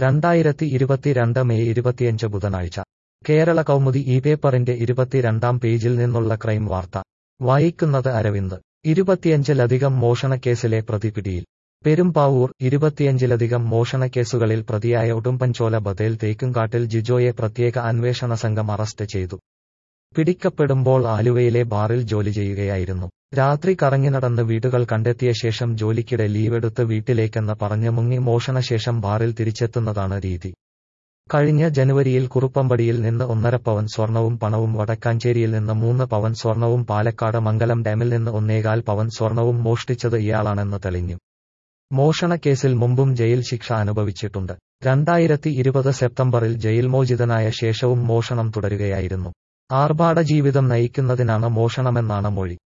രണ്ടായിരത്തി ഇരുപത്തിരണ്ട് മെയ് ഇരുപത്തിയഞ്ച് ബുധനാഴ്ച കേരള കൗമുദി ഈ പേപ്പറിന്റെ ഇരുപത്തിരണ്ടാം പേജിൽ നിന്നുള്ള ക്രൈം വാർത്ത വായിക്കുന്നത് അരവിന്ദ് ഇരുപത്തിയഞ്ചിലധികം മോഷണക്കേസിലെ പ്രതി പിടിയിൽ പെരുമ്പാവൂർ ഇരുപത്തിയഞ്ചിലധികം മോഷണക്കേസുകളിൽ പ്രതിയായ ഉടുമ്പൻചോല ബദേൽ തേക്കുംകാട്ടിൽ ജിജോയെ പ്രത്യേക അന്വേഷണ സംഘം അറസ്റ്റ് ചെയ്തു പിടിക്കപ്പെടുമ്പോൾ ആലുവയിലെ ബാറിൽ ജോലി ചെയ്യുകയായിരുന്നു രാത്രി കറങ്ങിനടന്ന് വീടുകൾ കണ്ടെത്തിയ ശേഷം ജോലിക്കിടെ ലീവെടുത്ത് വീട്ടിലേക്കെന്ന് പറഞ്ഞ് മുങ്ങി മോഷണശേഷം ബാറിൽ തിരിച്ചെത്തുന്നതാണ് രീതി കഴിഞ്ഞ ജനുവരിയിൽ കുറുപ്പമ്പടിയിൽ നിന്ന് ഒന്നര പവൻ സ്വർണവും പണവും വടക്കാഞ്ചേരിയിൽ നിന്ന് മൂന്ന് പവൻ സ്വർണവും പാലക്കാട് മംഗലം ഡാമിൽ നിന്ന് ഒന്നേകാൽ പവൻ സ്വർണവും മോഷ്ടിച്ചത് ഇയാളാണെന്ന് തെളിഞ്ഞു മോഷണക്കേസിൽ മുമ്പും ജയിൽ ശിക്ഷ അനുഭവിച്ചിട്ടുണ്ട് രണ്ടായിരത്തി ഇരുപത് സെപ്റ്റംബറിൽ ജയിൽ മോചിതനായ ശേഷവും മോഷണം തുടരുകയായിരുന്നു ആർഭാട ജീവിതം നയിക്കുന്നതിനാണ് മോഷണമെന്നാണ് മൊഴി